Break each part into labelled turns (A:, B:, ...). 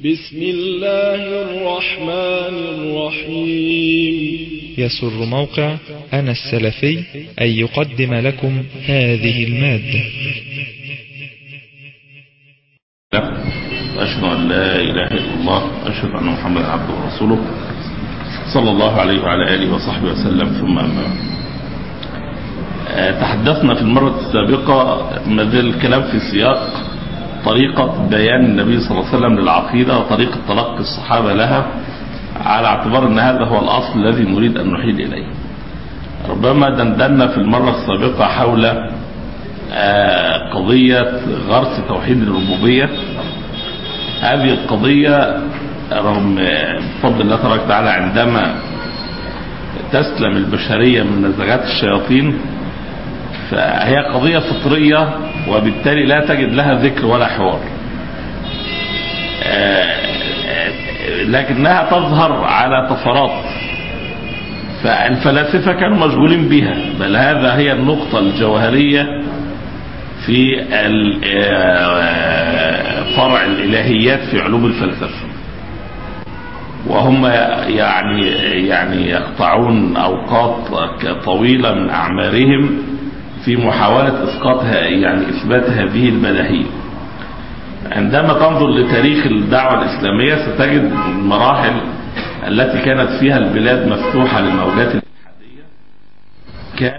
A: بسم الله الرحمن الرحيم
B: يسر موقع أنا السلفي أن يقدم لكم هذه المادة
C: أشهد أن لا إله إلا الله وأشهد أن محمدا عبده ورسوله صلى الله عليه وعلى آله وصحبه وسلم ثم أما بعد. آه، تحدثنا في المرة السابقة ما زال الكلام في سياق طريقة بيان النبي صلى الله عليه وسلم للعقيدة وطريقة تلقي الصحابة لها على اعتبار أن هذا هو الأصل الذي نريد أن نحيل إليه ربما دندنا في المرة السابقة حول آه، قضية غرس توحيد الربوبية هذه القضية رغم بفضل الله تبارك وتعالى عندما تسلم البشرية من نزغات الشياطين فهي قضية فطرية وبالتالي لا تجد لها ذكر ولا حوار لكنها تظهر على طفرات فالفلاسفة كانوا مشغولين بها بل هذا هي النقطة الجوهرية في فرع الإلهيات في علوم الفلسفة وهم يعني يعني يقطعون أوقات طويلة من أعمارهم في محاولة إسقاط يعني إثبات هذه الملاهي عندما تنظر لتاريخ الدعوة الإسلامية ستجد المراحل التي كانت فيها البلاد مفتوحة للموجات الإلحادية كان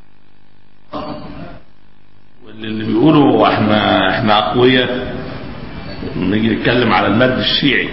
C: واللي بيقولوا احنا احنا أقوياء نيجي نتكلم على المد الشيعي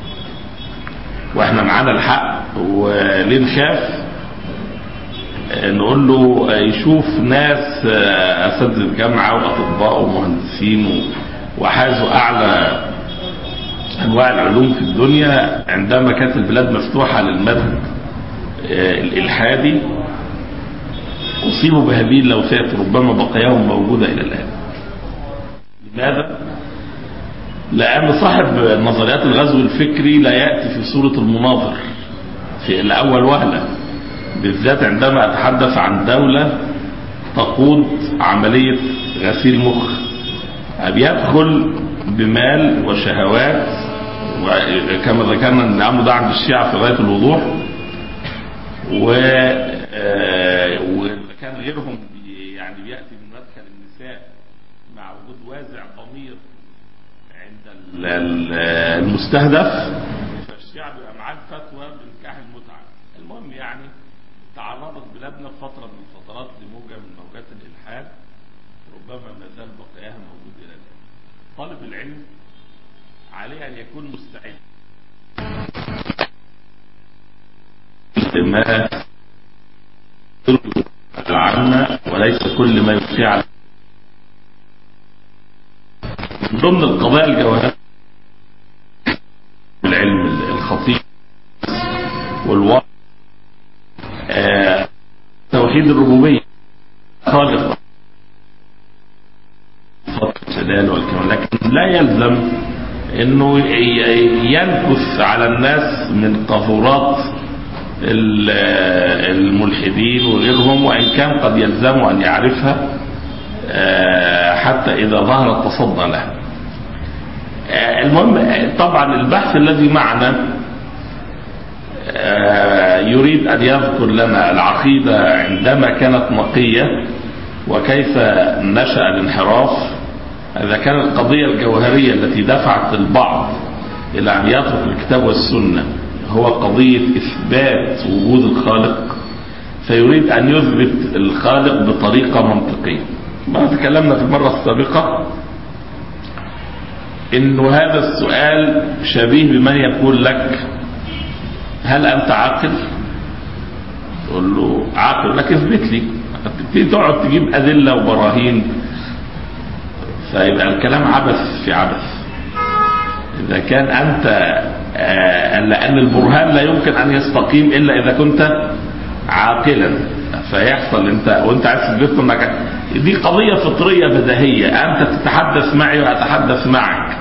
C: واحنا معانا الحق وليه نخاف نقول له يشوف ناس اساتذه جامعه واطباء ومهندسين وحازوا اعلى انواع العلوم في الدنيا عندما كانت البلاد مفتوحه للمد الالحادي اصيبوا بهذه اللوثات ربما بقاياهم موجوده الى الان لماذا لان صاحب نظريات الغزو الفكري لا ياتي في صوره المناظر في الاول وهله بالذات عندما أتحدث عن دولة تقود عملية غسيل مخ بيدخل بمال وشهوات وكما ذكرنا ان الامر ده عند الشيعة في غاية الوضوح و وكان غيرهم يعني بيأتي من مدخل النساء مع وجود وازع ضمير عند المستهدف فالشيعة بيبقى معاه الفتوى بنكاح المتعة المهم يعني تعرضت بلادنا في فترة من الفترات لموجة من موجات الإلحاد ربما ما زال بقاياها موجود إلى الآن. طالب العلم عليه أن يكون مستعد ما العامة وليس كل ما يبقي على من ضمن القضايا الجوهرية العلم الخطير والواقع آه توحيد الربوبية خالق الجلال والكمال لكن لا يلزم انه ينكث على الناس من قذورات الملحدين وغيرهم وان كان قد يلزم ان يعرفها آه حتى اذا ظهر التصدى لها آه المهم طبعا البحث الذي معنا يريد أن يذكر لنا العقيدة عندما كانت نقية وكيف نشأ الانحراف إذا كانت القضية الجوهرية التي دفعت البعض إلى أن يترك الكتاب والسنة هو قضية إثبات وجود الخالق فيريد أن يثبت الخالق بطريقة منطقية ما تكلمنا في المرة السابقة إنه هذا السؤال شبيه بمن يقول لك هل انت عاقل تقول له عاقل لكن اثبت لي تبتدي تقعد تجيب ادله وبراهين فيبقى الكلام عبث في عبث اذا كان انت آه لان البرهان لا يمكن ان يستقيم الا اذا كنت عاقلا فيحصل انت وانت عايز تثبت انك دي قضيه فطريه بديهيه انت تتحدث معي واتحدث معك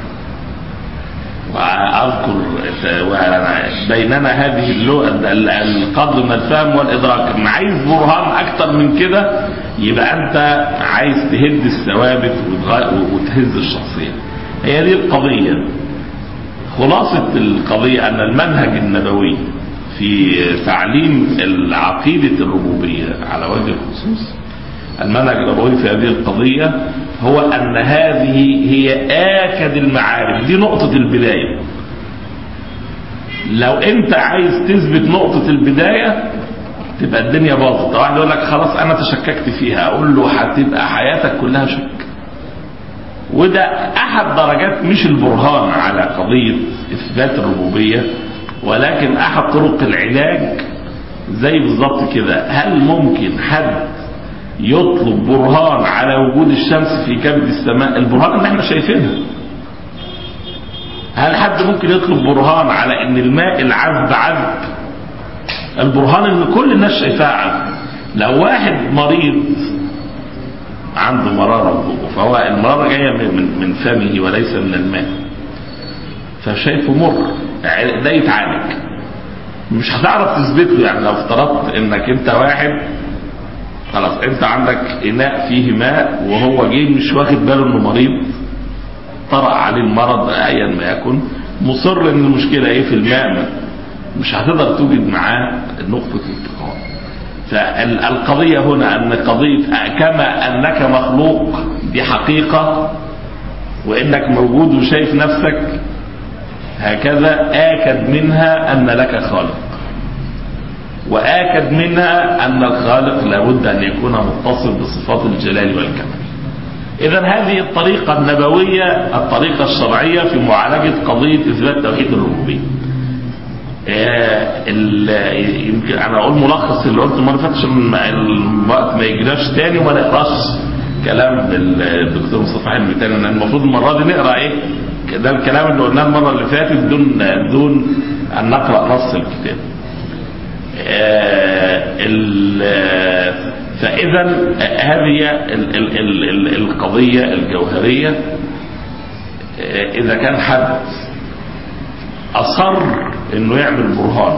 C: واذكر بيننا هذه القدر من الفهم والادراك ما عايز برهان اكتر من كده يبقى انت عايز تهد الثوابت وتهز الشخصيه هي دي القضيه خلاصة القضية أن المنهج النبوي في تعليم العقيدة الربوبية على وجه الخصوص المنهج النبوي في هذه القضية هو أن هذه هي آكد المعارف دي نقطة البداية لو أنت عايز تثبت نقطة البداية تبقى الدنيا باظت واحد يقول لك خلاص أنا تشككت فيها أقول له هتبقى حياتك كلها شك وده أحد درجات مش البرهان على قضية إثبات الربوبية ولكن أحد طرق العلاج زي بالظبط كده هل ممكن حد يطلب برهان على وجود الشمس في كبد السماء البرهان اللي احنا شايفينها هل حد ممكن يطلب برهان على ان الماء العذب عذب البرهان ان كل الناس شايفاها عذب لو واحد مريض عنده مرارة فهو المرارة جاية من من فمه وليس من الماء فشايفه مر ده يتعالج مش هتعرف تثبت له يعني لو افترضت انك انت واحد خلاص انت عندك اناء فيه ماء وهو جه مش واخد باله انه مريض طرأ عليه المرض ايا ما يكن مصر ان المشكله ايه في الماء مش هتقدر توجد معاه نقطه التقاء فالقضيه هنا ان قضيه كما انك مخلوق دي حقيقه وانك موجود وشايف نفسك هكذا آكد منها أن لك خالق وآكد منها أن الخالق لابد أن يكون متصل بصفات الجلال والكمال إذا هذه الطريقة النبوية الطريقة الشرعية في معالجة قضية إثبات توحيد الربوبية يمكن انا اقول ملخص اللي قلت المره اللي فاتت عشان الوقت ما يجراش تاني وما نقراش كلام الدكتور مصطفى حلمي تاني لان المفروض المره دي نقرا ايه ده الكلام اللي قلناه المره اللي فاتت دون دون ان نقرا نص الكتاب. فاذا هذه القضيه الجوهريه اذا كان حد اصر انه يعمل برهان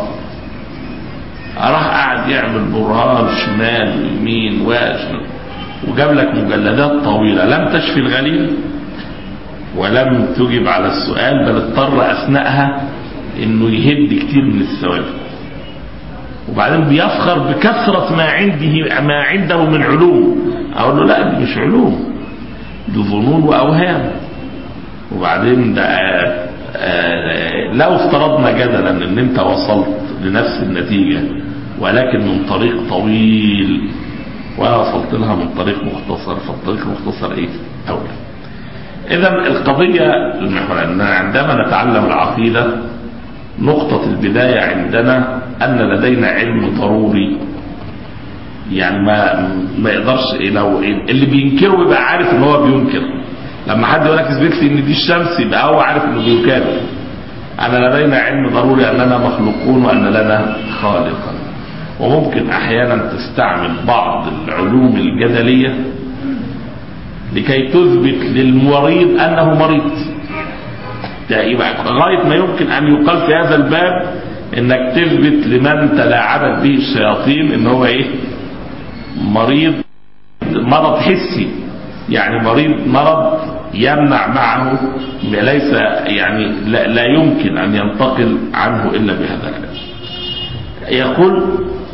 C: راح قاعد يعمل برهان شمال ويمين وجاب لك مجلدات طويله لم تشفي الغليل ولم تجب على السؤال بل اضطر اثناءها انه يهد كتير من الثوابت وبعدين بيفخر بكثرة ما عنده ما عنده من علوم اقول له لا دي مش علوم دي ظنون واوهام وبعدين ده آآ آآ لو افترضنا جدلا ان انت وصلت لنفس النتيجة ولكن من طريق طويل وانا وصلت لها من طريق مختصر فالطريق المختصر ايه اولى إذا القضية المحورية أن عندما نتعلم العقيدة نقطة البداية عندنا أن لدينا علم ضروري يعني ما ما يقدرش لو اللي بينكره يبقى عارف ان هو بينكر لما حد يقول لك اثبت لي ان دي الشمس يبقى هو عارف انه بيكابر أن لدينا علم ضروري أننا مخلوقون وأن لنا خالقا وممكن أحيانا تستعمل بعض العلوم الجدلية لكي تثبت للمريض أنه مريض يبقى غاية ما يمكن أن يقال في هذا الباب انك تثبت لمن تلاعبت به الشياطين ان هو ايه مريض مرض حسي يعني مريض مرض يمنع معه ليس يعني لا, لا يمكن ان ينتقل عنه الا بهذا العلاج يقول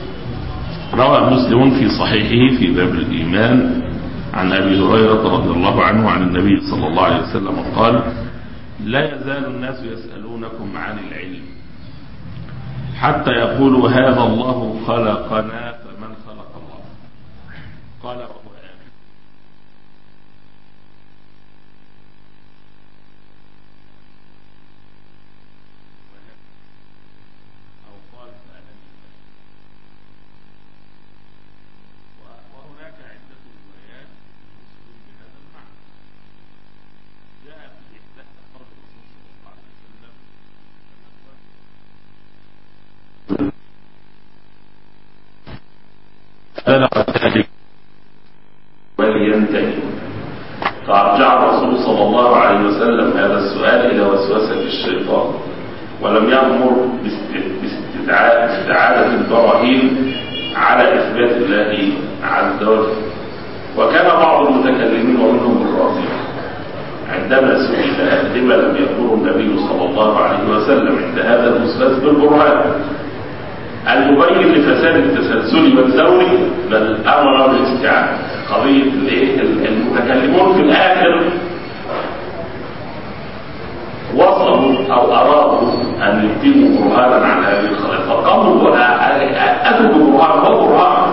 C: روى مسلم في صحيحه في باب الايمان عن ابي هريره رضي الله عنه عن النبي صلى الله عليه وسلم قال لا يزال الناس يسالونكم عن العلم حتى يقولوا هذا الله خلقنا فمن خلق الله قال وهو آمن أو قال سألني وهناك عدة روايات مسلم بهذا المعنى جاء في إحدى قول الرسول صلى الله عليه وسلم بلغ ذلك ولينتهي فأرجع الرسول صلى الله عليه وسلم هذا السؤال إلى وسوسة الشيطان ولم يأمر باستعادة البراهين على إثبات الله عز وجل وكان بعض المتكلمين ومنهم الرازي عندما سئل لما لم يأمر النبي صلى الله عليه وسلم عند هذا الأستاذ بالبرهان المبين لفساد التسلسل والثوري بل أمر بالاستعانة قضية المتكلمون في الآخر وصلوا أو أرادوا أن يقيموا برهانا على هذه الخلافة فقالوا أتوا ببرهان هو برهان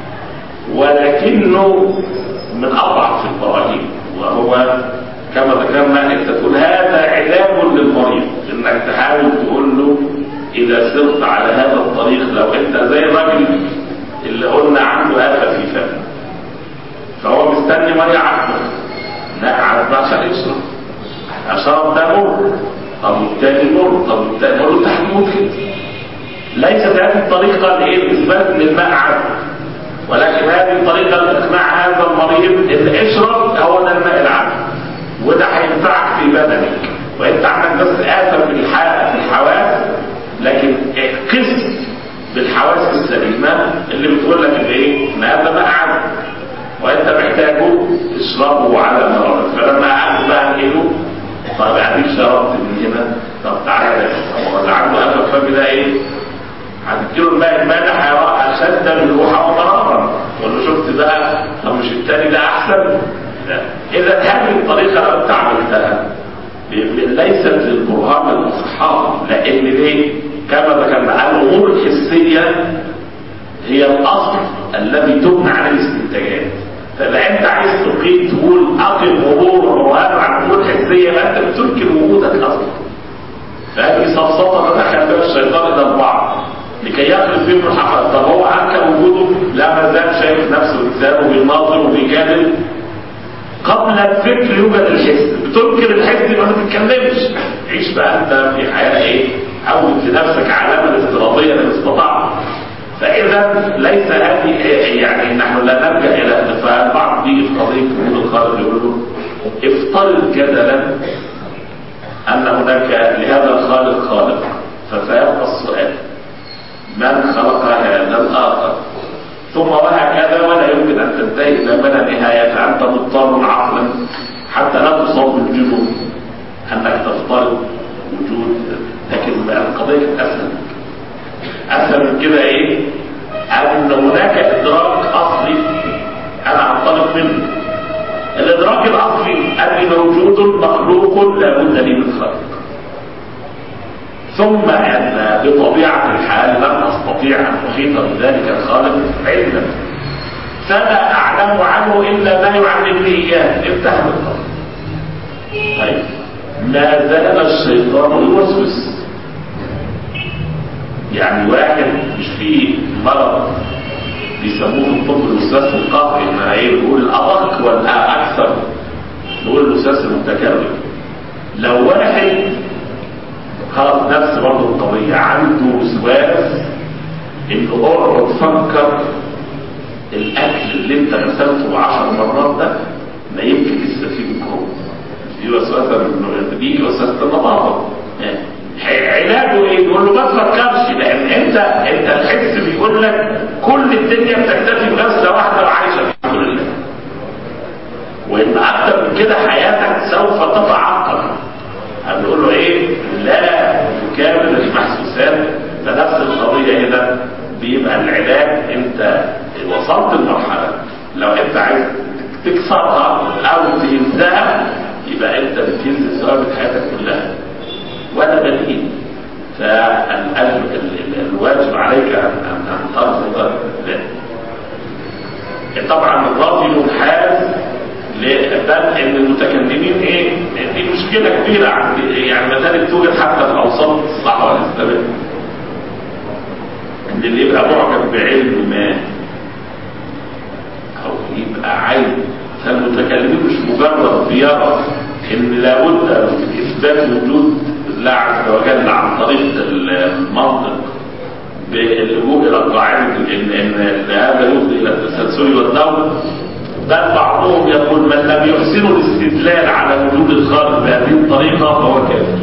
C: ولكنه من أضعف البراهين وهو كما ذكرنا أنت تقول هذا علاج للمريض إنك تحاول تقول له إذا سرت على هذا الطريق لو أنت زي الراجل اللي قلنا عنده آفة في فم فهو مستني مية عذبة لا عذبة عشان يشرب عشان ده مر طب التاني مر طب التاني مر انت هتموت كده ليست هذه الطريقة لإثبات ان الماء عذب ولكن هذه الطريقة لإقناع هذا المريض ان اشرب هو ده الماء العذب وده هينفعك في بدنك وانت عندك بس آفة في الحالة في الحواس لكن قس بالحواس السليمة اللي بتقول لك ان ايه ان هذا ماء عذب وانت محتاجه تشربه على مرارك فلما قعدت بقى انقله طب اديك شربت من هنا طب تعالى هو اللي عنده قلب فم ده ايه؟ هتديله الماء المالح هيرى اشد من روحه ومرارا تقول له شفت بقى طب مش التاني ده احسن؟ لا اذا هذه الطريقه لو انت عملتها ليست للبرهان الاصحاء لان ليه؟ كما ذكرنا الامور الحسيه هي الاصل الذي تبنى عليه الاستنتاجات فاذا انت عايز تقيم تقول اقم امور وروان عن امور حسيه يبقى انت بتنكر وجودك اصلا فهذه سفسطه دخل بها الشيطان الى البعض لكي يخلق فيهم الحقائق طب هو انكر وجوده لا ما زال شايف نفسه انسان وبيناظر وبيجادل قبل الفكر يوجد الحس بتنكر الحس ما تتكلمش عيش بقى انت في حياه ايه حول لنفسك علامه افتراضيه ان استطعت فاذا ليس هذه يعني نحن لا نلجا الى فالبعض بيجي في قضيه وجود الخالق يقول له افترض جدلا ان هناك لهذا الخالق خالق فسيبقى السؤال من خلق هذا الاخر ثم وهكذا ولا يمكن ان تنتهي الى ما لا نهايه انت مضطر عقلا حتى لا تصاب بالجنون انك تفترض وجود لكن القضيه كانت اسهل اسهل من كده ايه ان هناك ادراك اصلي انا هنطلق منه الادراك الاصلي اني موجود مخلوق لابد لي من خلق ثم ان بطبيعه الحال لن استطيع ان احيط بذلك الخالق علما فلا اعلم عنه الا ما يعلمني اياه افتح الخلق طيب ما زال الشيطان يوسوس يعني واحد مش فيه مرض بيسموه في الطب الوسواس القهري ان ايه بيقول الادق والاكثر نقول الوسواس المتكرر لو واحد خلاص نفس برضه القضيه عنده وسواس انه اقعد فكر الاكل اللي انت غسلته 10 مرات ده ما يمكن لسه فيه ميكروب دي وسوسه دي وسوسه النظافه علاجه ايه؟ يقول له ما تفكرش لان انت انت الحس بيقول لك كل الدنيا بتكتفي بغسله واحده وعايشه الحمد لله. وان اكتر من كده حياتك سوف تتعقد. هنقول له ايه؟ لا تكامل المحسوسات فنفس القضيه هنا بيبقى العلاج انت وصلت لمرحله لو انت عايز تكسرها او تهزها يبقى انت بتهز ثوابت حياتك كلها. ولا بديل فالواجب عليك ان ان ترفض ذلك طبعا الراجل حاز بل ان المتكلمين ايه دي مشكله كبيره عند يعني ما زالت توجد حتى في اوساط الصحوه الاسلاميه ان اللي يبقى معجب بعلم ما او يبقى عايز فالمتكلمين مش مجرد بيرى ان لابد من اثبات وجود الله عز وجل عن طريق المنطق باللجوء الى قاعده ان ان هذا يفضي الى التسلسل والدور بل بعضهم يقول من لم يحسن الاستدلال على وجود الخالق بهذه الطريقه فهو كافر.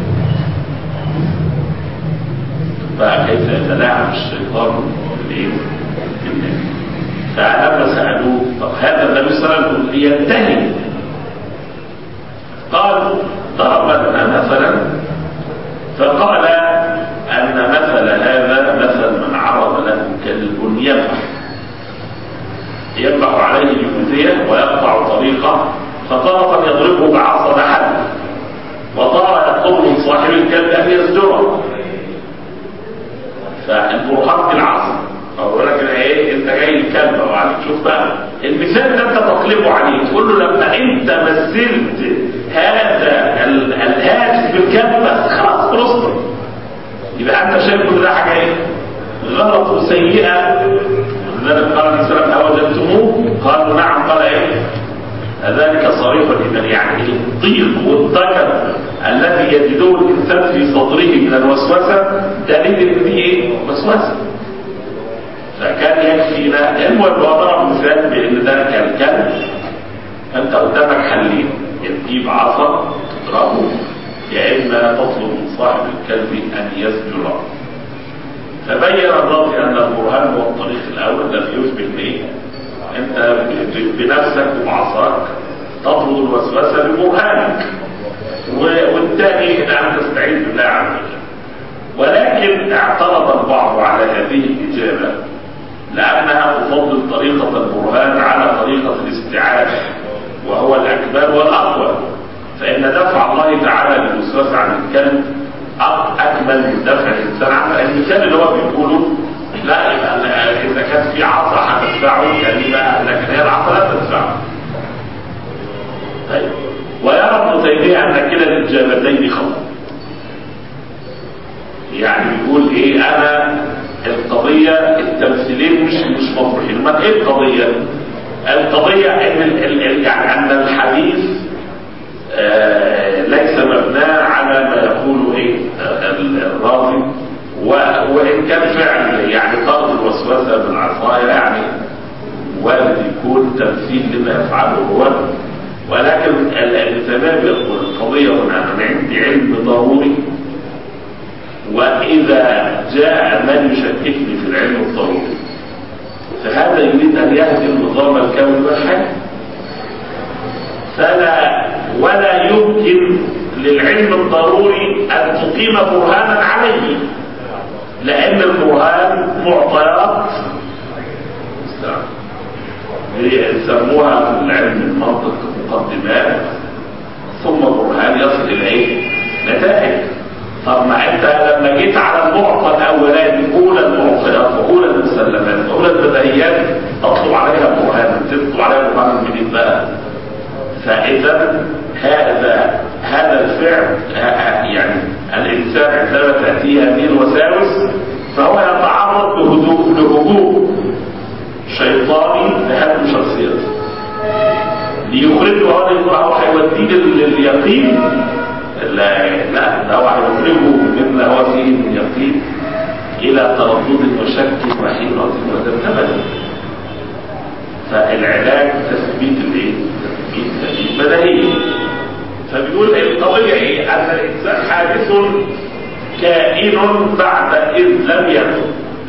C: فكيف يتلاعب الشيطان بالايه؟ بالنبي. فلما سالوه طب هذا النبي صلى الله عليه وسلم ينتهي قال ضرب لنا مثلا فقال أن مثل هذا مثل من عرض له كلب ينبح ينبح عليه الجثية ويقطع طريقه فطرفا يضربه بعصا أحد وطار يطلب من صاحب الكلب أن يزجره فالبرهان في العصر اقول لك ايه انت جاي الكلب وعليك شوف بقى المثال ده انت تقلبه عليه تقول له لما انت مثلت هذا ال- الهاتف بالكلب بس خلاص خلصنا يبقى انت شايف كل ده حاجه ايه غلط وسيئه لذلك قال النبي صلى الله عليه وسلم اوجدتموه قالوا نعم قال ايه ذلك صريح الايمان يعني الضيق والضجر الذي يجده الانسان في صدره من الوسوسه دليل ان دي ايه وسوسه فكان يكفينا المهم هو ضرب مثال بان ده كان كلب انت قدامك حلين يا تجيب عصا تضربه يا اما تطلب من صاحب الكلب ان يسجر فبين الراضي ان البرهان هو الطريق الاول الذي يثبت به انت ب- بنفسك وبعصاك تطرد الوسوسه ببرهانك و- والثاني ان تستعيذ بالله عز وجل ولكن اعترض البعض على هذه الاجابه لانها تفضل طريقه البرهان على طريقه الاستعاذه وهو الاكبر والاقوى فان دفع الله تعالى للوسواس عن الكلب أك- اكمل من دفع الانسان عنه المثال اللي هو بيقوله لا يبقى لا- اذا كان في عصا هتدفعه يعني بقى لكن هي العصا لا تدفعه طيب ويرى ابن تيميه ان كلا الاجابتين خطا يعني بيقول ايه انا القضيه التمثيلين مش مش مطروحين ما ايه القضيه القضيه ان ال- ال- ال- يعني ان الحديث آه، ليس مبناه على ما يقوله ايه آه، الراضي و- وان كان فعل يعني طرد الوسوسه بالعصايه يعني وارد يكون تمثيل لما يفعله هو ولكن ال- ابن تيميه بيقول القضيه هنا انا عندي علم ضروري واذا جاء من يشككني في العلم الضروري فهذا يريد ان يهدم نظام الكون والحياه فلا ولا يمكن للعلم الضروري ان تقيم برهانا عليه لان البرهان معطيات يسموها في العلم المنطق مقدمات ثم برهان يصل الى ايه؟ نتائج طب ما انت لما جيت على المعطى الاولاني اولى المعطيات واولى المسلمات واولى البديهيات تطلب عليها برهان تطلب عليها برهان جديد بقى فاذا هذا هذا الفعل ه- يعني الانسان عندما تاتيه هذه الوساوس فهو يتعرض لهدوء لهجوم شيطاني لهدم شخصيته ليخرجه هو يقول هو هيوديه لل- لليقين لا لا ده هو هيخرجه مما هو فيه من يقين الى تردد وشك وحيرة ودبدبة فالعلاج تثبيت الايه؟ تثبيت هذه البديهية فبيقول القضية ايه؟ ان الانسان حادث كائن بعد اذ لم يكن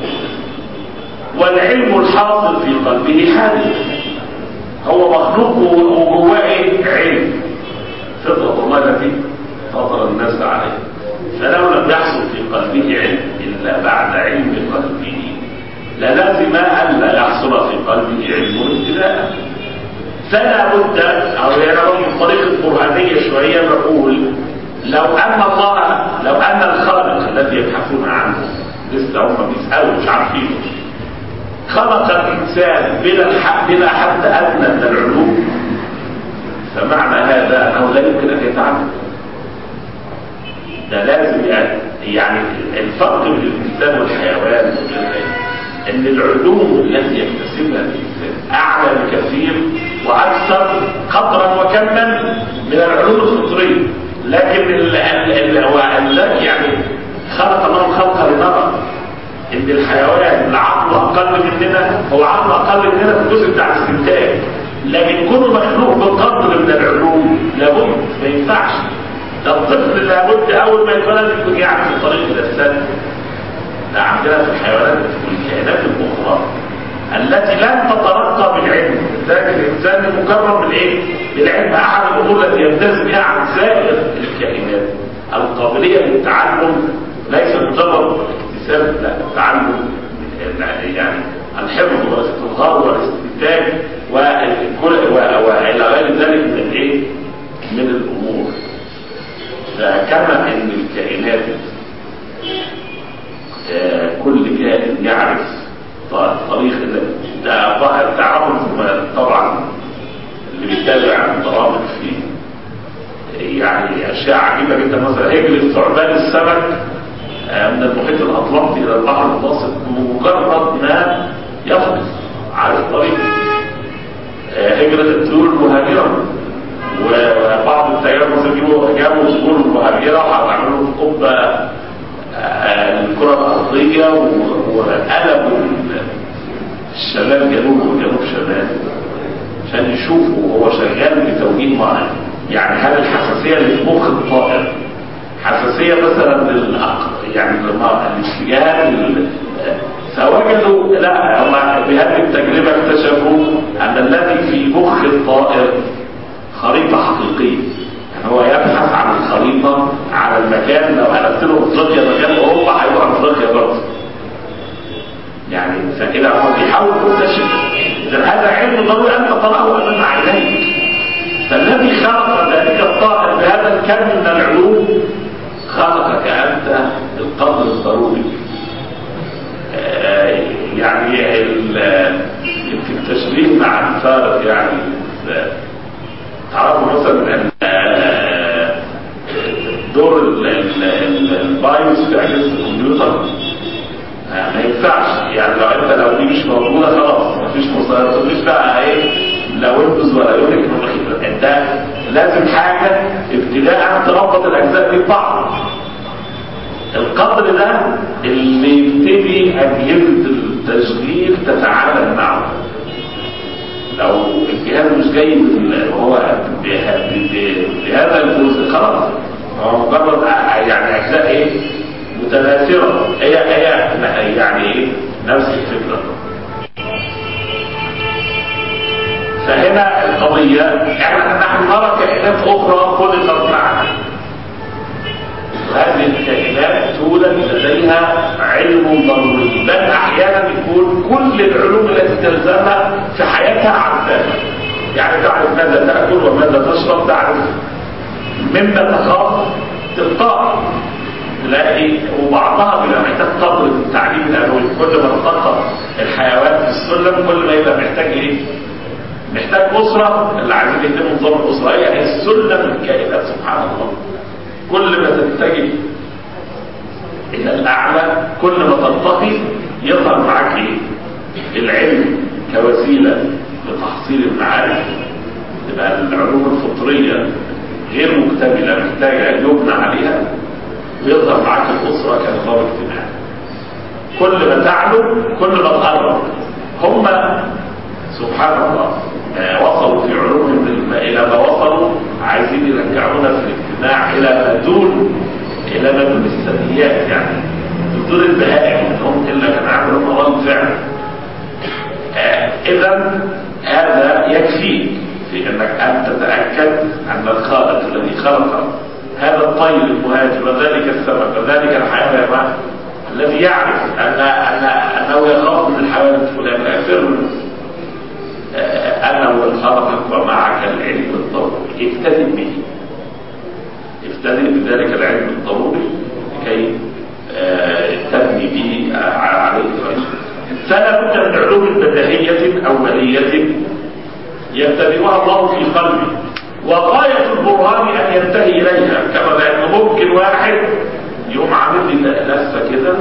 C: والعلم الحاصل في قلبه حادث هو مخلوق وجواه ايه؟ علم فطرة الله التي فطر الناس عليه فلو لم يحصل في قلبه علم الا بعد علم قلبه للازم الا يحصل في قلبه علم ابتداء فلا بد او يعني من طريقه برهانيه شويه بقول لو ان الله لو ان الخالق الذي يبحثون عنه لسه هم بيسالوا مش عارفين خلق الانسان بلا الحق بلا حد ادنى من العلوم فمعنى هذا انه لا يمكن ان يتعلم ده لازم يعني يعني الفرق بين الانسان والحيوان ان العلوم التي يكتسبها الانسان اعلى بكثير واكثر قدرا وكما من العلوم الفطريه لكن ال ال ال هو ذاك يعني خلق الله الخلق لنرى ان الحيوان اللي عقله اقل مننا هو عقله اقل مننا في الجزء بتاع الاستنتاج لكن كونه مخلوق بقدر من العلوم لابد ما ينفعش ده الطفل لابد اول ما يتولد يكون يعرف طريق الاسنان ده عندنا في الحيوانات والكائنات الاخرى التي لن تترقى بالعلم ذلك الانسان مكرم بالايه؟ العلم احد الامور التي يمتاز بها عن سائر الكائنات القابليه للتعلم ليس مجرد اكتساب لا التعلم يعني الحفظ والاستظهار والاستنتاج وكل والى غير ذلك من الايه؟ من الامور فكما ان الكائنات كل كائن يعرف طريق التعرف طبعا اللي بيتابع البرامج في يعني اشياء عجيبه جدا مثلا هجره ثعبان السمك من المحيط الاطلنطي الى البحر المتوسط بمجرد ما يفقد عارف طريق هجره الطيور المهاجره وبعض التيار مثلا جابوا جابوا طيور المهاجره وهتعملوا في قبه الكره الارضيه وقلبوا الشمال جنوب وجنوب شمال عشان يشوفوا هو شغال بتوجيه معين يعني هل الحساسيه اللي في مخ الطائر حساسيه مثلا للأق... يعني الاتجاهات فوجدوا لا هم بهذه التجربه اكتشفوا ان الذي في مخ الطائر خريطه حقيقيه يعني هو يبحث عن الخريطه على المكان لو قلبت له افريقيا مكان اوروبا هيروح افريقيا برضه يعني فكده هو بيحاول يكتشف اذا هذا علم ضروري ان تراه امام عينيك فالذي خلق ذلك الطائر بهذا الكم من العلوم خلقك انت القدر الضروري آه يعني يمكن التشبيه مع الفارق يعني تعرفوا مثلا ان دور البايوس في اجهزه الكمبيوتر ما ينفعش يعني لو انت لو دي مش موجوده خلاص مفيش مصادر مفيش بقى ايه لا ويندوز ولا يونيك انت لازم حاجه ابتداء تربط الاجزاء دي ببعض القدر ده اللي يبتدي اجهزه التشغيل تتعامل معه لو الجهاز مش جاي هو بهذا الجزء خلاص هو مجرد يعني اجزاء ايه متناثرة هي هي يعني ايه نفس الفكرة فهنا القضية يعني نحن نرى كائنات أخرى خلقت معنا وهذه الكائنات تولد لديها علم ضروري بل أحيانا يكون كل العلوم التي تلزمها في حياتها عارفاها يعني تعرف ماذا تأكل وماذا تشرب تعرف مما تخاف تلقائي تلاقي وبعضها بيبقى محتاج قدر من التعليم الانوي كل ما ارتقى الحيوان في السلم كل ما يبقى محتاج ايه؟ محتاج اسره اللي عايزين يهتموا نظام الاسره هي السلم الكائنات سبحان الله كل ما تتجه الى الاعلى كل ما ترتقي يظهر معاك ايه؟ العلم كوسيله لتحصيل المعارف تبقى العلوم الفطريه غير مكتمله محتاجه يبنى عليها ويظهر معاك الأسرة كنظام اجتماعي كل ما تعلو كل ما تقرب هم سبحان الله وصلوا في علومهم إلى ما وصلوا عايزين يرجعونا في الاجتماع إلى ما دون إلى ما دون الثدييات يعني دون البهائم هم إلا كان عاملين مرض فعلا إذا هذا يكفيك في أنك أن تتأكد أن الخالق الذي خلق هذا الطير المهاجر وذلك السمك وذلك الحيوان يا جماعه الذي يعرف ان ان انه يخاف من الحيوان الفلاني يفر منه انه الخالق ومعك العلم الضروري ابتدئ به ابتدئ بذلك العلم الضروري لكي تبني به عليه الرجل فلا بد من علوم بديهيه اوليه يبتدئها الله في قلبه وغاية البرهان أن ينتهي إليها كما لأنه ممكن واحد يقوم عامل لي لفة كده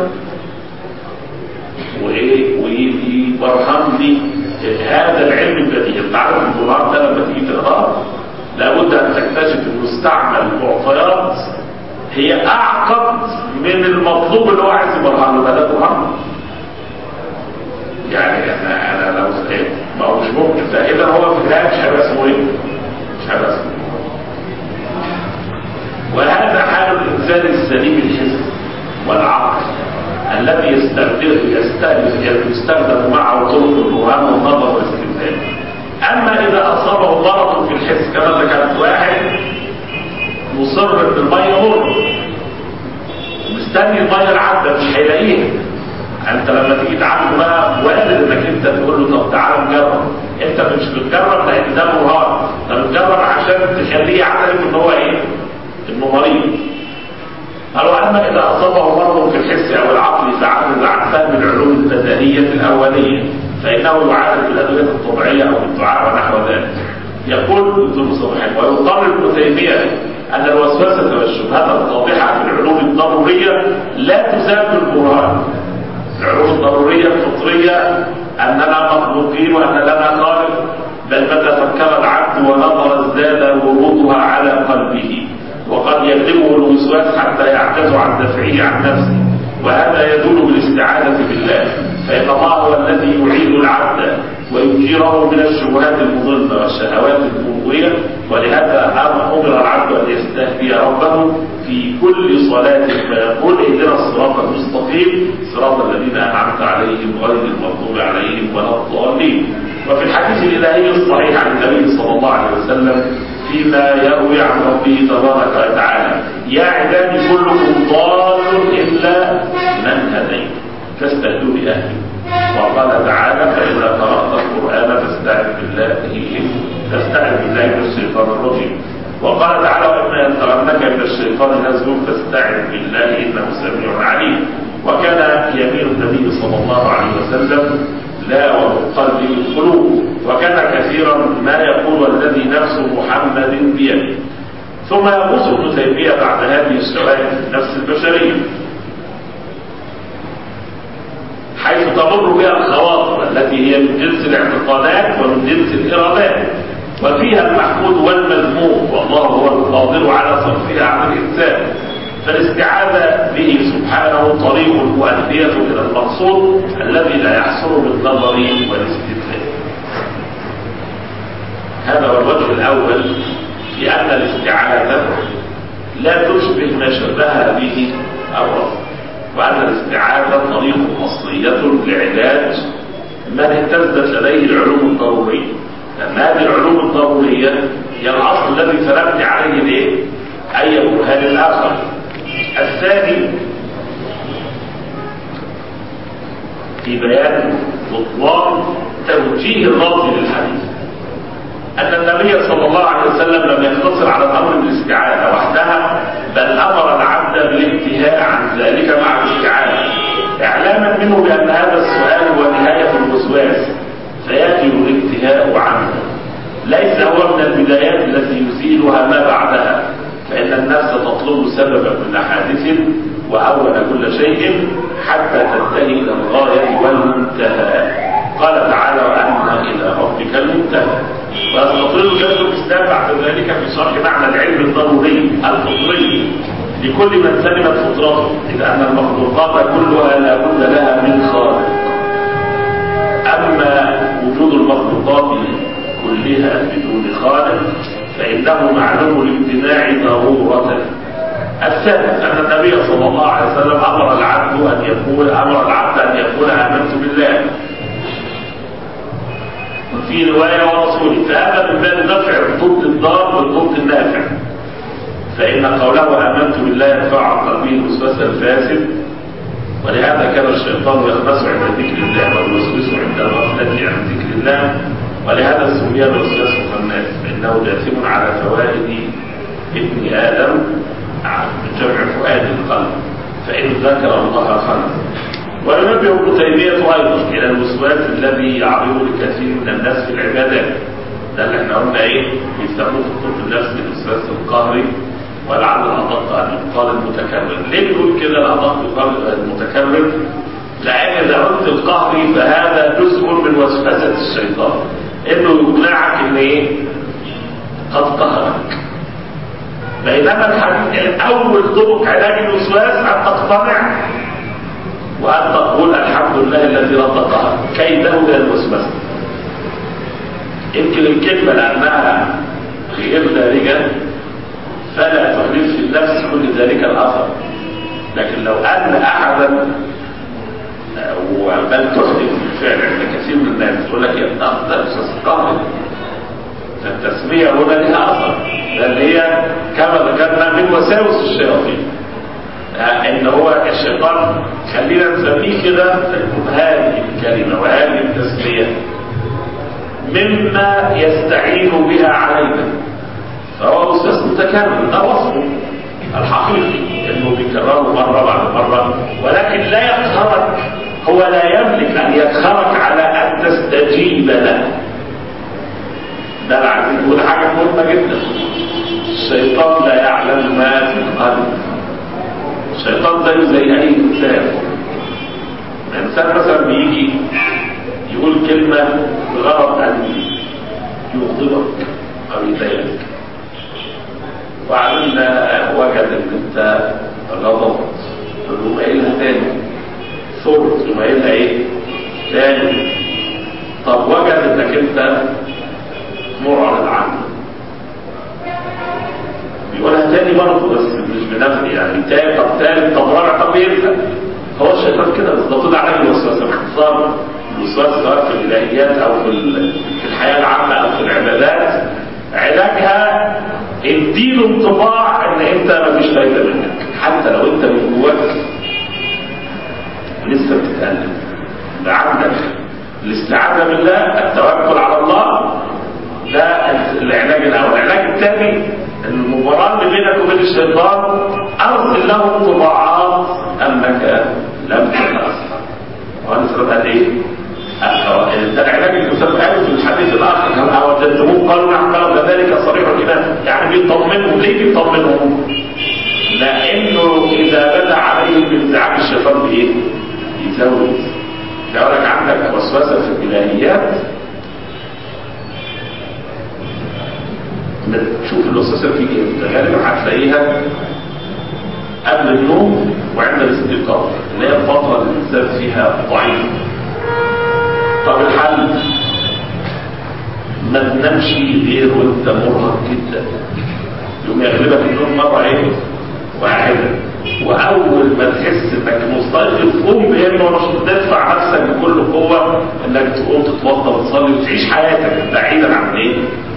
C: وإيه ويبرهن لي هذا العلم البديهي أنت عارف البرهان ده لما تيجي تقراه لابد أن تكتشف إنه استعمل معطيات هي أعقد من المطلوب اللي هو عايز يبرهن له ده برهان يعني أنا أنا لو ما هو مش ممكن فإذا هو في النهاية مش هيبقى اسمه إيه؟ شبث وهذا حال الإنسان السليم الحس والعقل الذي يستخدم يستخدم يستخدم معه طرق الرهان والنظر والاستخدام أما إذا أصابه مرض في الحس الحس كما ذكرت واحد مصر ان الميه مر مستني الميه العذبه مش هيلاقيها انت لما تيجي تعالجه بقى وارد انك انت تقول له طب تعالى نجرب انت مش بتجرب لان ده مرهق انت بتجرب عشان تخليه يعترف ان هو ايه؟ انه مريض قالوا اما اذا اصابه مرض في الحس او العقل فعجز عن فهم العلوم البدنيه الاوليه فانه يعالج بالادويه الطبيعيه او بالدعاء ونحو ذلك يقول ابن صبحي ويقرر ابن تيميه ان الوسوسه والشبهات الواضحه في العلوم الضروريه لا تزال بالبرهان العلوم الضروريه الفطريه اننا مخلوقين وان لنا خالق بل متى فكر العبد ونظر ازداد ورودها على قلبه وقد يغلبه الوسواس حتى يعجز عن دفعه عن نفسه وهذا يدل بالاستعاذة بالله فإن الله هو الذي يعين العبد ويجيره من الشبهات المضلة والشهوات المغوية ولهذا أمر العبد أن يستهدي ربه في كل صلاة فيقول اهدنا الصراط المستقيم صراط الذين أنعمت عليهم غير المغضوب عليهم ولا الضالين وفي الحديث الإلهي الصحيح عن النبي صلى الله عليه وسلم فيما يروي عن ربه تبارك وتعالى يا عبادي كلكم ضال إلا من هديت فاستهدوا بأهلي وقال تعالى فإذا قرأت القرآن فاستعذ بالله فاستعذ بالله من الشيطان الرجيم وقال تعالى وإما ينتغنك من الشيطان نزغ فاستعذ بالله إنه سميع عليم وكان يمين النبي صلى الله عليه وسلم لا وقلب القلوب وكان كثيرا ما يقول الذي نفس محمد بيده ثم يغوص ابن تيميه بعد هذه الشواهد في النفس البشريه حيث تمر بها الخواطر التي هي من جنس الاعتقادات ومن جنس الارادات وفيها المحمود والمذموم والله هو القادر على صرفها عن الانسان فالاستعاذة به سبحانه طريق مؤدية إلى المقصود الذي لا يحصل بالنظر والاستدلال. هذا هو الوجه الأول في أن الاستعاذة لا تشبه ما شبهها به الرفض وأن الاستعاذة طريق أصلية لعلاج من اهتزت لديه العلوم الضرورية لأن هذه العلوم الضرورية هي الأصل الذي سنبني عليه الايه؟ أي برهان الآخر الثاني في بيان بطلان توجيه الرد للحديث أن النبي صلى الله عليه وسلم لم يقتصر على الأمر بالاستعانة وحدها بل أمر العبد بالانتهاء عن ذلك مع الاستعانة إعلاما منه بأن هذا السؤال هو نهاية الوسواس فيجب الانتهاء عنه ليس هو من البدايات التي يزيلها ما بعدها فإن النفس تطلب سبب كل حادث وأول كل شيء حتى تنتهي إلى الغاية والمنتهى قال تعالى وأن إلى ربك المنتهى ويستطيل شيخ الإسلام بعد ذلك في شرح معنى العلم الضروري الفطري لكل من سلمت فطرته إذ أن المخلوقات كلها لا بد لها من خالق أما وجود المخلوقات كلها بدون خالق فإنه معلوم الامتناع ضرورة الثالث أن النبي صلى الله عليه وسلم أمر العبد أن يقول أمر العبد أن يقول آمنت بالله في رواية ورسوله فهذا من باب دفع ضد الضار بالضد النافع فإن قوله آمنت بالله يرفع عن قلبه الوسواس الفاسد ولهذا كان الشيطان يخبس عند ذكر الله والوسوس عند الغفلة عن ذكر الله ولهذا سمي الوسواس الخناس فإنه جاثم على فوائد ابن آدم من جمع فؤاد القلب فإن ذكر الله خنس وينبه ابن تيمية أيضا إلى الوسواس الذي يعرض لكثير من الناس في العبادات ده اللي احنا قلنا ايه بيسموه في طب النفس الوسواس القهري ولعل الأدق أن يقال المتكرر ليه بنقول كده الأدق يقال المتكرر لأن إذا قلت القهري فهذا جزء من وسوسة الشيطان إنه يقنعك إن إيه قد قهرك بينما الحديث أول طرق علاج الوسواس أن تقتنع وأن تقول الحمد لله الذي رد قهر كيده إلى الوسوسة يمكن الكلمة لأنها غير دارجة فلا تحدث في النفس كل ذلك الأثر لكن لو أن أحدا بل تحدث بالفعل عند كثير من الناس يقول لك يا أخطأ أستاذ قهر
D: التسمية هنا لها أثر لأن هي كما ذكرنا من وساوس الشياطين ان هو الشيطان خلينا نسميه كده هذه الكلمة وهذه التسمية مما يستعين بها علينا فهو أساس متكرر ده وصفه الحقيقي انه بيكرره مرة بعد مرة ولكن لا يقهرك هو لا يملك ان يقهرك على ان تستجيب له ده اللي عايزين نقول حاجة مهمة جدا الشيطان لا يعلم ما في القلب الشيطان زيه زي اي انسان الانسان مثلا بيجي يقول كلمة بغرض ان يغضبك او يضايقك وبعدين وجد ان انت غضبت فيقوم قايلها تاني ثرت يقوم قايلها ايه؟ تاني طب وجد انك انت معرض عنه بيقولها تاني برضه بس مش بنفسي يعني تاني طب تالت طب رابع طب ينسى هو الشيطان كده بس ده طلع عليه الوسوسه باختصار الوسواس سواء في الالهيات او في في الحياه العامه او في العبادات علاجها اديله انطباع ان انت مفيش فايده منك حتى لو انت من جواك لسه بتتألم يبقى عندك الاستعاذة بالله التوكل على الله ده العلاج الاول العلاج الثاني المباراة اللي بينك وبين الشيطان ارسل له انطباعات انك لم تتأثر وانا سبب قال ايه؟ ده العلاج اللي سبب قاله في الحديث الاخر هل وجدتموه قالوا نعم قالوا ذلك صريح الايمان يعني بيطمنهم ليه بيطمنهم؟ لانه اذا بدا عليهم بانزعاج الشيطان بايه؟ يزود يقول لك عندك وسوسه في الالهيات شوف الوسوسه بتيجي امتى غالبا هتلاقيها قبل النوم وعند الاستيقاظ اللي هي الفتره اللي الانسان فيها ضعيف طب الحل ما تنامش غير وانت مرهق جدا يوم يغلبك النوم مره ايه واحده واول ما تحس انك مستيقظ قوم بهمه مش تدفع نفسك بكل قوه انك تقوم تتوضا وتصلي وتعيش حياتك بعيدا عن ايه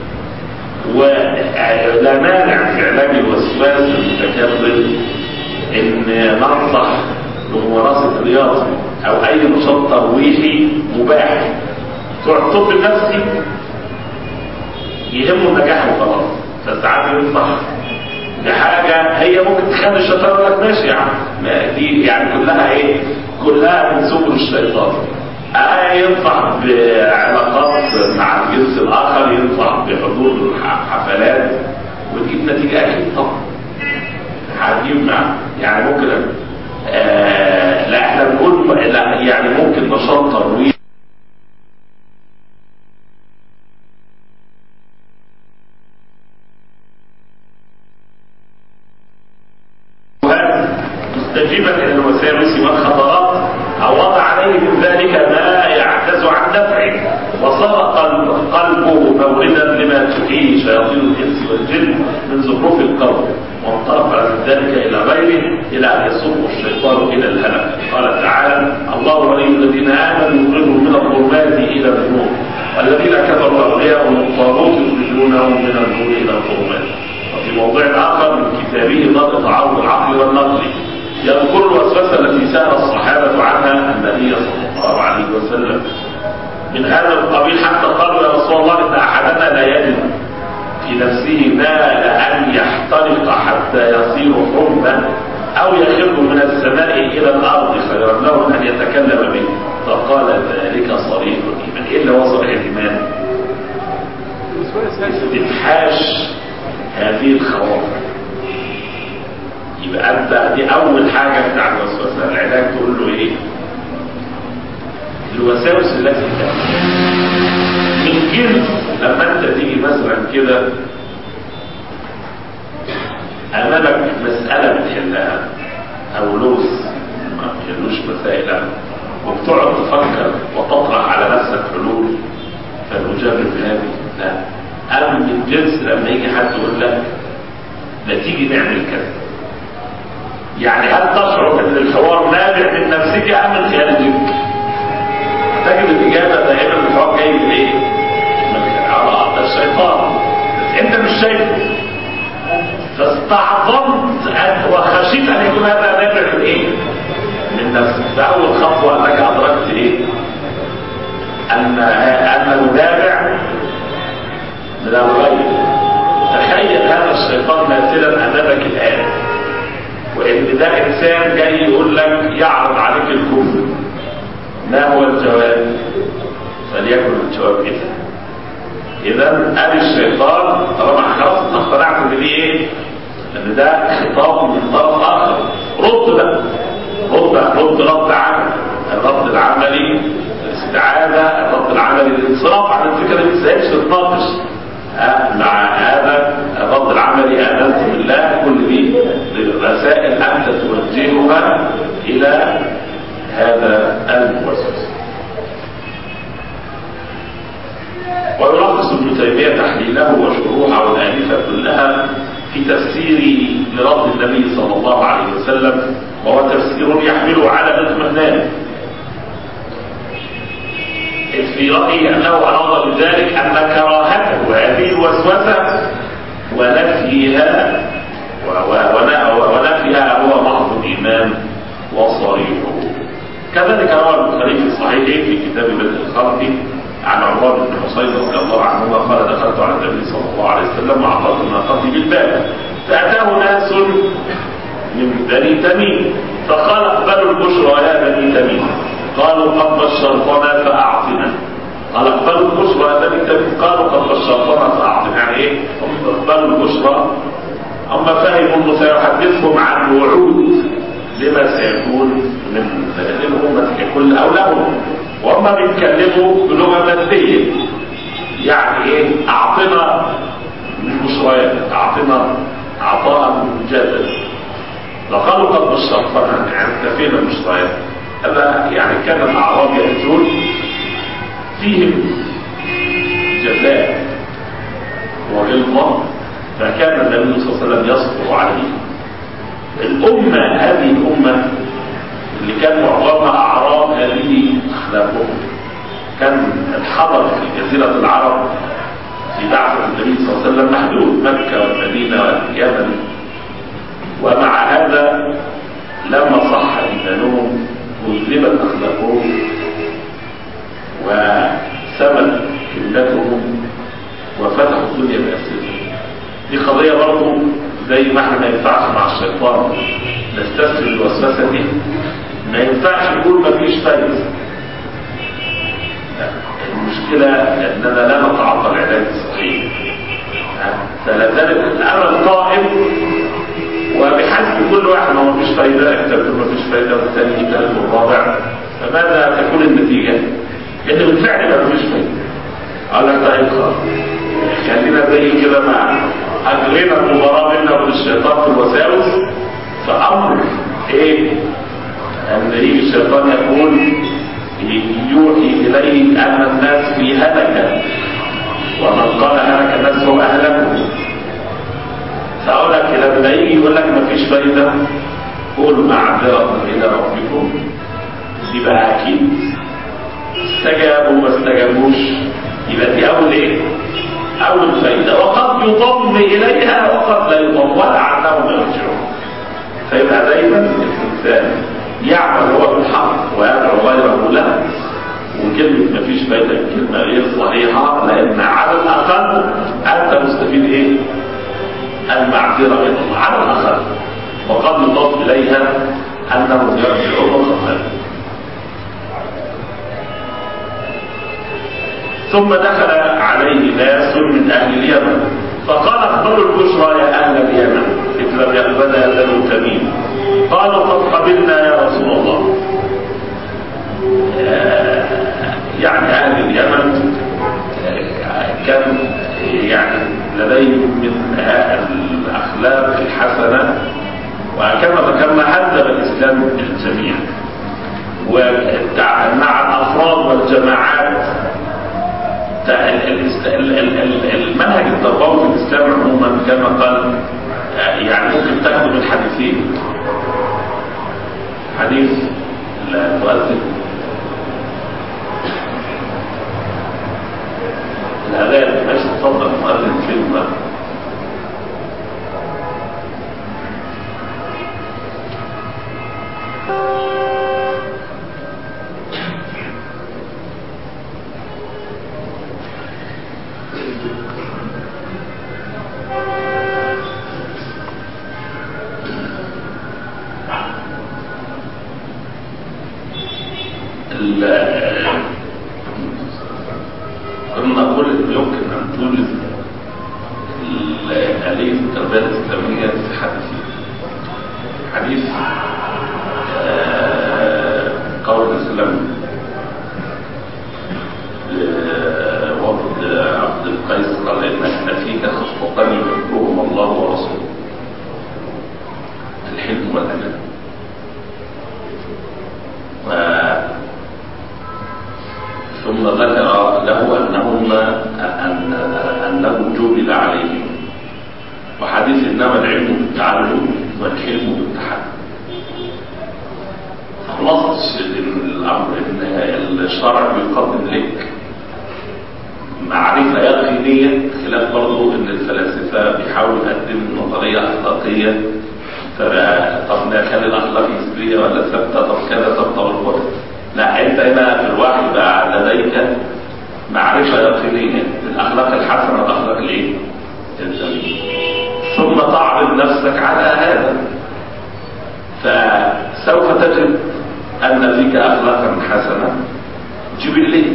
D: ولا مانع في علاج الوسواس المتكرر ان ننصح بممارسه رياضه او اي نشاط ترويحي مباح تروح الطب النفسي يهمه النجاح وخلاص فساعات ينصح بحاجة هي ممكن تخلي الشيطان يقول لك ماشي يا عم دي يعني كلها ايه كلها من سبل الشيطان آه ينصح بعلاقات مع الجنس الاخر ينصح بحضور حفلات وتجيب نتيجة اكيد طبعا هتجيب مع يعني ممكن آه لا احنا بنقول لا يعني ممكن نشاط ترويج مستجيبا الى الوساوس والخطرات او وضع عليه من ذلك ما يعجز عن دفعه وصار قلب قلبه موردا لما تحيي شياطين الانس والجن من زخرف القول وانطلق عن ذلك الى غيره الى ان يصب الشيطان الى الهلك قال تعالى الله ولي الذين امنوا يخرجهم من الظلمات الى النور والذين كفروا اولياءهم الطاغوت يخرجونهم من النور الى الظلمات وفي موضوع اخر من كتابه ضابط تعارض العقل والنقل يذكر الوسوسه التي سال الصحابه عنها النبي صلى الله عليه وسلم من هذا القبيل حتى قالوا يا رسول الله ان احدنا لا يجد في نفسه مال ان يحترق حتى يصير حرما او يخر من السماء الى الارض خيرا له من ان يتكلم به فقال ذلك صريح الايمان ايه اللي هو صريح الايمان؟ استفحاش هذه الخواطر يبقى انت دي اول حاجه بتاع الوسوسه العلاج تقول له ايه؟ الوساوس التي تأتي من جنس لما انت تيجي مثلا كده امامك مسألة بتحلها او لوس ما بيحلوش مسائل وبتقعد تفكر وتطرح على نفسك حلول فنجرب هذه لا أم من جنس لما يجي حد يقول لك لا تيجي نعمل كذا يعني هل تشعر ان الحوار نابع من نفسك ام من خارجك؟ تجد الاجابه دائما الحوار جاي من ايه؟ من ده الشيطان استعظمت أن وخشيت ان يكون هذا نابع من ايه؟ من نفسك فاول خطوه انك ادركت ايه؟ ان انه نابع من الغيب تخيل هذا الشيطان ماثلا امامك الان وان ده انسان جاي يقول لك يعرض عليك الكفر ما هو الجواب فليكن الجواب اذا اذا ادي الشيطان طالما خلاص انت اقتنعت ان دي ايه ان ده خطاب من طرف اخر رد بقى رد رد رد عملي الرد العملي الاستعاذه الرد العملي الانصراف عن الفكره اللي ازاي تتناقش مع هذا الرد العملي امنت بالله كل دي رسائل انت توجهها الى هذا الموسوس ويلخص ابن تيميه تحليله وشروحه والالفه كلها في تفسير لرد النبي صلى الله عليه وسلم وهو تفسير يحمله على الاطمئنان في رأيي أنه أراد بذلك أن كراهته هذه الوسوسة ونفيها ونفيها هو محض الإيمان وصريحه كذلك روى البخاري في صحيحه في كتاب بدء الخلق عن عمران بن حصين رضي الله عنهما قال دخلت على النبي صلى الله عليه وسلم وعطرت ناقتي بالباب فأتاه ناس من بني تميم فقال اقبلوا البشرى يا بني تميم قالوا قد بشرتنا فأعطنا قال اقبلوا البشرى يا بني تميم قالوا قد بشرتنا فأعطنا يعني ايه هم اقبلوا البشرى هم فهموا انه سيحدثهم عن وعود لما سيكون من الأمة ككل أو لهم وهم بيتكلموا بلغة مادية يعني ايه اعطنا بشريات اعطنا عطاء مجدد لقالوا قد بشرتنا يعني اكتفينا بشريات هذا يعني كان الاعراب يأتون فيهم جزاء وغلظة فكان النبي صلى الله عليه وسلم يصبر عليه الأمة هذه الأمة اللي كان معظمها أعراب هذه أخلاقهم كان الحضر في جزيرة العرب في بعثة النبي صلى الله عليه وسلم محدود مكة والمدينة واليمن ومع هذا لما صح إيمانهم وجلبت أخلاقهم وسمت كلمتهم وفتحوا الدنيا بأسرهم دي قضية برضه زي ما احنا ما ينفعش مع الشيطان نستسلم الوسوسة دي ما ينفعش نقول ما فيش فايدة المشكلة اننا لا نتعاطى العلاج الصحيح فلا زالت الامل قائم وبحسب كل واحد ما فيش فايدة انت بتقول ما فيش فايدة والثاني الثالث والرابع فماذا تكون النتيجة؟ ان بالفعل ما فيش فايدة قال لك طيب خلاص خلينا زي كده مع اجرينا المباراة بيننا وبين الشيطان في الوساوس فامر ايه؟ ان يجي الشيطان يقول يوحي اليه ان الناس في هلكه ومن قال هلك الناس هو اهلكه فاقول لك لما يجي يقول لك ما فيش فايده قولوا معذره الى ربكم يبقى اكيد استجابوا ما استجابوش يبقى دي اول ايه؟ اول فايده وقد يضم اليها وقد لا يضم ولعلهم يرجعون فيبقى دايما الانسان يعمل هو بالحق ويدعو غيره له وكلمة مفيش فايدة كلمة غير صحيحة لأن على الأقل أنت مستفيد إيه؟ المعذرة إلى الله على الأقل وقد يضاف إليها أنهم يرجعون خطأ ثم دخل عليه ناس من أهل اليمن فقال اقبلوا البشرى يا أهل اليمن إذ لم يقبلها بنو تميم قالوا قد قبلنا يا رسول الله يعني أهل اليمن كان يعني لديهم من الأخلاق الحسنة وكما ذكرنا حذر الإسلام الجميع ومع الأفراد والجماعات المنهج التربوي في الإسلام عموما كما قال يعني ممكن تاخده من حديثين حديث المؤذن الأذان ماشي تفضل المؤذن فين بقى ال- كنا نقول إن يمكن أن توجد ال- آلية التربية الإسلامية في حديثين حديث آه، قول الإسلام وفد عبد القيس قال إن فيك خصلتان يحبهما الله ورسوله الحلم والأمان و ثم ذكر له أنهن أن أنه جبل عليهم وحديث إنما العلم بالتعلم والحلم بالتحلم خلاصة الأمر إن الشرع بيقدم لك معرفة يقينية خلاف برضه إن الفلاسفة بيحاولوا يقدموا نظرية أخلاقية فبقى طب نخلي الأخلاق نسبية ولا ثابتة طب كذا طب طب الوقت لا أنت هنا في الوحي بقى لديك معرفة يقينية بالأخلاق الحسنة والأخلاق الإيه؟ الذميمة ثم تعرض نفسك على هذا فسوف تجد أن فيك أخلاقا حسنة جبلية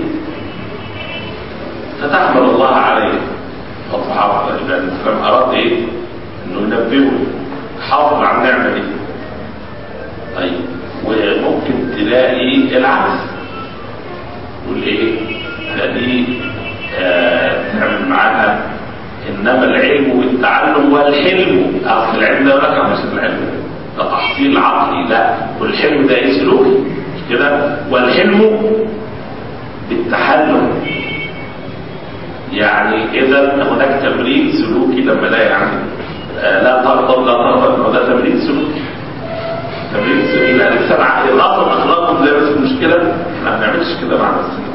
D: فتحمد الله عليه وتحافظ إذا الإسلام أراد إيه؟ إنه ينبهه حافظ على النعمة دي طيب وممكن تلاقي العكس تقول إيه؟ تلاقي آه تعمل معاها إنما العلم والتعلم والحلم أصل العلم ده رقم مش العلم ده تحصيل عقلي لا والحلم ده ايه سلوكي مش كده والحلم بالتحلم يعني اذا هناك تمرين سلوكي لما لا يعني آه، لا تغضب لا تغضب هو ده تمرين سلوكي تمرين سلوكي لا الانسان عقلي الاصل اخلاقه زي بس المشكله احنا ما بنعملش كده مع نفسنا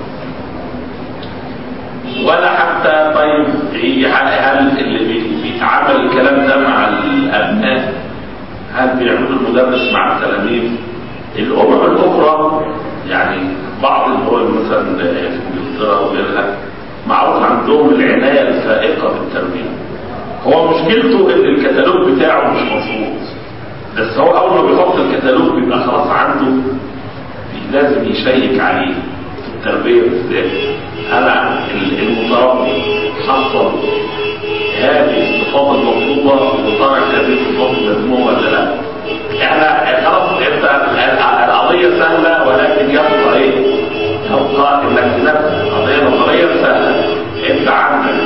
D: ولا حتى طيب هي هل اللي بي- بيتعامل الكلام ده مع الابناء هل بيعملوا المدرس مع التلاميذ الامم الاخرى يعني بعض الدول مثلا في انجلترا وغيرها معروف عندهم العنايه الفائقه بالتربيه هو مشكلته ان الكتالوج بتاعه مش مظبوط بس هو اول ما بيحط الكتالوج بيبقى خلاص عنده بي- لازم يشيك عليه في التربيه بالذات انا ال- المتربي حصل هذه الصفات المطلوبه وطرح هذه الصفات المذمومه ولا لا؟ احنا خلاص انت ال- القضيه سهله ولكن يبقى ايه؟ يبقى انك تنفذ قضيه نظريه سهله انت عندك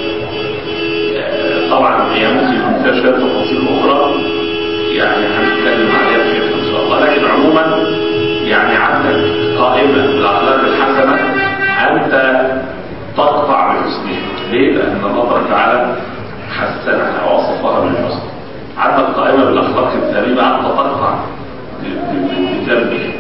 D: آه، طبعا هي ممكن يكون فيها شويه تفاصيل اخرى يعني هنتكلم عليها في ان شاء الله لكن عموما يعني عندك قائمه بالاخلاق الحسنه انت تقطع بحسنها ليه؟ لان الله تبارك وتعالى حسنها ووصفها بالحسن عندك قائمه بالاخلاق الذميمه انت تقطع ب- ب- بذنبها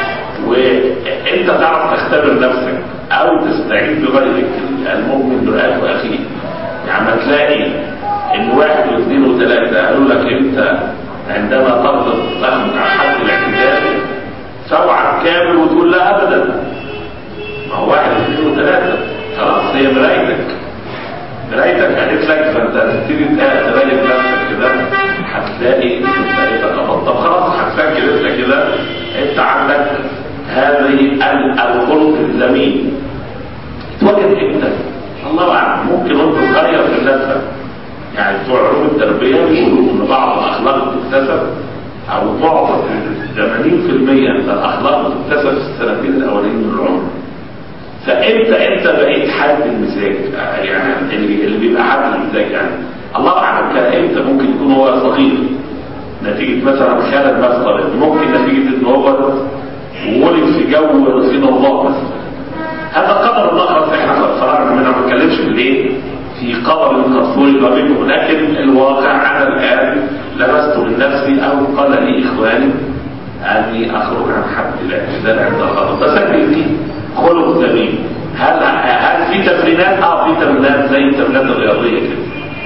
D: وانت تعرف تختبر نفسك او تستعين بغيرك المؤمن برئاك اخيه يعني ما تلاقي ان واحد واثنين وثلاثه قالوا لك انت عندما تغلط تخرج عن حد الاعتدال سوعك كامل وتقول لا ابدا ما هو واحد واثنين وثلاثه خلاص هي مرايتك مرايتك قالت لك فانت هتبتدي تراقب نفسك كده هتلاقي انت غلط طب خلاص هتسجل انت كده انت عندك هذه ال- الخلق الذميم اتوجد امتى؟ الله اعلم ممكن وانت صغير في النسب يعني بتوع علوم التربيه بيقولوا ان بعض الاخلاق بتكتسب او معظم 80% من الاخلاق بتكتسب في السنتين الاولين من العمر فانت انت بقيت حد المزاج يعني اللي اللي بيبقى حد المزاج يعني الله اعلم كان امتى ممكن يكون هو صغير نتيجه مثلا خلل مثلا ممكن نتيجه ان هو ولد في جو رزين الله مثلا هذا قدر الله خلاص احنا فرغنا منه ما بنتكلمش في الايه في قدر التصوير ما بينهم لكن الواقع انا الان لمست من نفسي او قال لي اخواني اني اخرج عن حد الاعتدال عند الغضب بسجل فيه خلق ذميم هل هل في تمرينات؟ اه في تمرينات زي التمرينات الرياضيه كده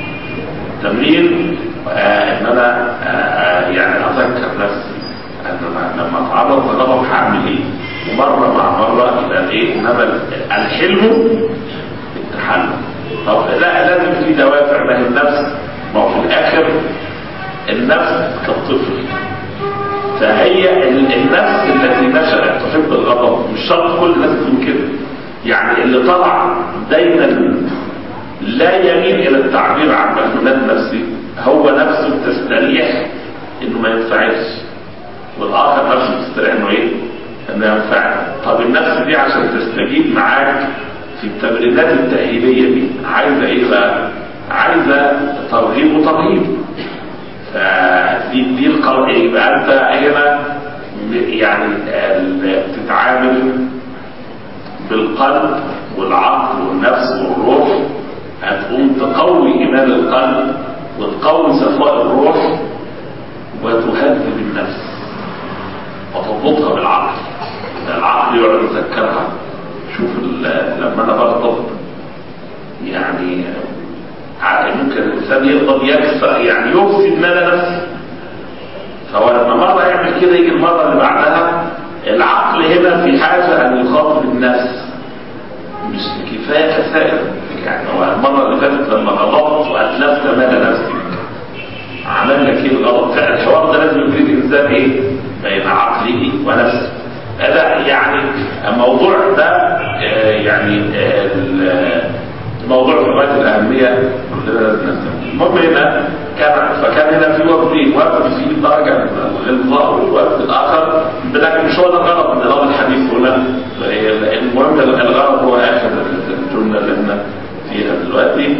D: تمرين آه ان انا آه يعني اذكر نفسي ان أنا لما اتعرض لغضب هعمل ايه ومره مع مره يبقى ايه انما الحلم بالتحلم طب لا لازم في دوافع ما هي النفس ما هو في الاخر النفس كالطفل فهي ال- النفس التي نشأت تحب الغضب مش شرط كل الناس تكون كده يعني اللي طلع دايما لا يميل الى التعبير عن مجنونات نفسه هو نفسه تستريح انه ما ينفعش والاخر نفسه تستريح انه ايه انه ينفع طب النفس دي عشان تستجيب معاك في التمرينات التأهيلية دي عايزة ايه بقى عايزة ترغيب وترهيب فدي دي القرار يبقى انت هنا يعني ال- بتتعامل بالقلب والعقل والنفس والروح هتقوم تقوي ايمان القلب وتقوي صفاء الروح وتهذب النفس وتضبطها بالعقل العقل يقعد يذكرها شوف ال- لما انا بغضب يعني ع- ممكن الانسان يغضب يكسر يعني يفسد مال نفسه فهو لما مرة يعمل كده يجي المرة اللي بعدها العقل هنا في حاجة أن يخاطب النفس مش كفاية خسائر يعني هو المرة اللي فاتت لما غضبت وأتلفت مال نفسك عمل لك ايه الغضب فالحوار ده لازم يكون الإنسان ايه بين عقله ونفسه هذا يعني الموضوع ده آه، يعني آه، ال- الموضوع في غايه الاهميه كلنا لازم نهتم المهم هنا كان فكان هنا في وقت وقت في درجه من الغلظه والوقت الاخر لكن مش هو ده الغرض من غرض الحديث هنا المهم الغرض هو اخر الجمله اللي احنا فيها دلوقتي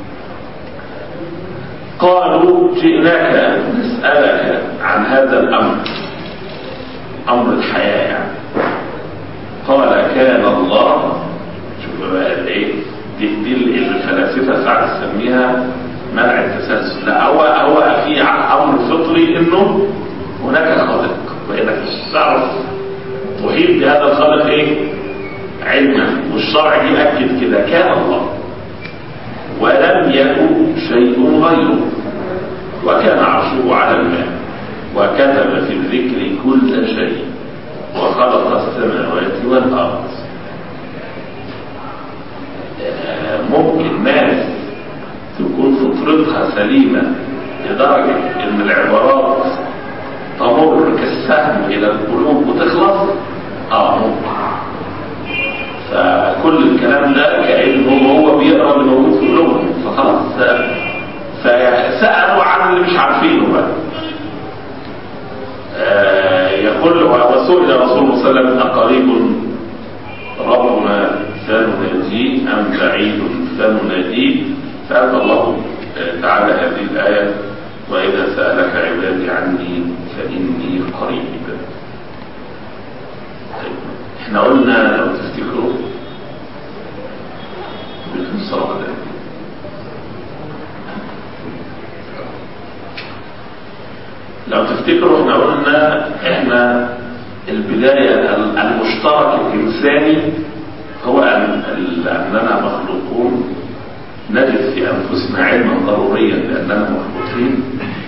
D: قالوا جئناك نسألك عن هذا الأمر أمر الحياة يعني قال كان الله شوف بقى قد ايه دي, دي اللي الفلاسفة ساعات تسميها منع التسلسل لا هو هو في أمر فطري إنه هناك خالق وإنك تعرف تحيط بهذا الخالق إيه علما والشرع يأكد كده كان الله ولم يكن شيء غيره وكان عرشه على الماء وكتب في الذكر كل شيء وخلق السماوات والأرض آه، ممكن ناس تكون فطرتها سليمة لدرجة ان العبارات تمر كالسهم الى القلوب وتخلص اه ممكن فكل الكلام ده كأنه هو بيقرا اللي موجود في قلوبهم فخلاص فسألوا عن اللي مش عارفينه بقى آه، يقول وسئل رسول الله صلى الله عليه وسلم أقريب ربنا سنناجيه أم بعيد سنناديه فأتى الله تعالى هذه الآية وإذا سألك عبادي عني فإني قريب طيب، احنا قلنا لو تفتكروا بالصلاة ده لو تفتكروا احنا قلنا احنا البداية المشترك الإنساني هو أن أننا مخلوقون نجد في أنفسنا علما ضروريا بأننا مخلوقين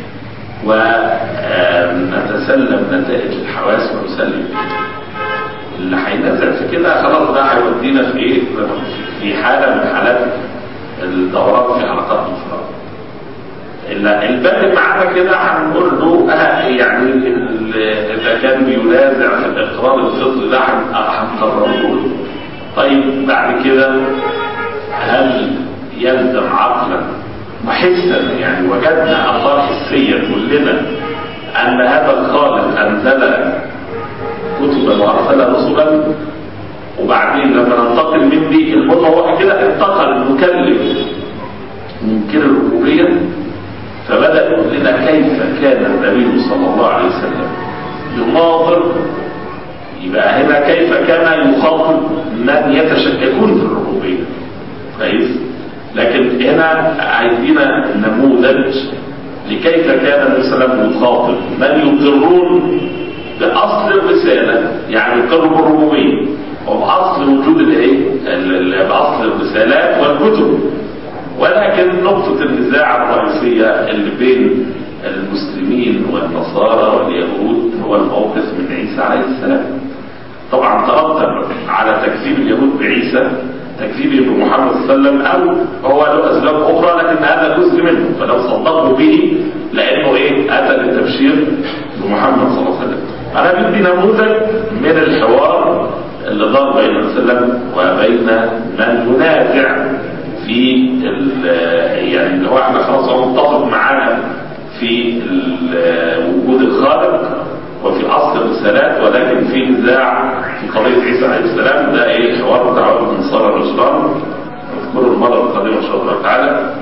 D: ونتسلم نتائج الحواس ونسلم اللي هينزل في كده خلاص ده هيودينا في ايه في حالة من حالات الدورات في حلقات أخرى الباقي معانا كده هنقول له آه يعني اذا كان بينازع في الاقرار الفطري ده هنقرره له طيب بعد كده هل يلزم عقلا وحسا يعني وجدنا اثار حسيه كلنا ان هذا الخالق انزل كتبا وارسل رسلا وبعدين لما ننتقل من دي المهم هو كده انتقل المكلف منكر الربوبيه فبدأ يقول لنا كيف كان النبي صلى الله عليه وسلم يناظر يبقى هنا كيف كان يخاطب من يتشككون في الربوبية كويس لكن هنا عايزين نموذج لكيف كان النبي صلى الله عليه وسلم يخاطب من يقرون بأصل الرسالة يعني يقروا بالربوبية وبأصل وجود الايه بأصل الرسالات والكتب ولكن نقطة النزاع الرئيسية اللي بين المسلمين والنصارى واليهود هو الموقف من عيسى عليه السلام طبعا ترتب على تكذيب اليهود بعيسى تكذيبهم بمحمد صلى الله عليه وسلم او هو له اسباب اخرى لكن هذا جزء منه فلو صدقوا به لانه ايه اتى للتبشير بمحمد صلى الله عليه وسلم انا بدي نموذج من الحوار اللي دار بين وسلم وبين من ينازع في يعني اللي هو احنا خلاص هو متفق معانا في وجود الخالق وفي اصل الرسالات ولكن في نزاع في قضيه عيسى عليه السلام ده ايه حوار دعوه من صار الرسلان نذكره المره القادمه ان شاء الله تعالى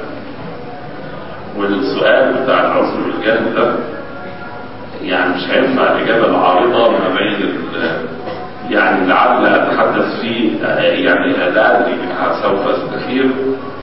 D: والسؤال بتاع العصر والجهل ده يعني مش هينفع الاجابه العارضه ما بين يعني لعل اتحدث فيه يعني لا ادري سوف استخير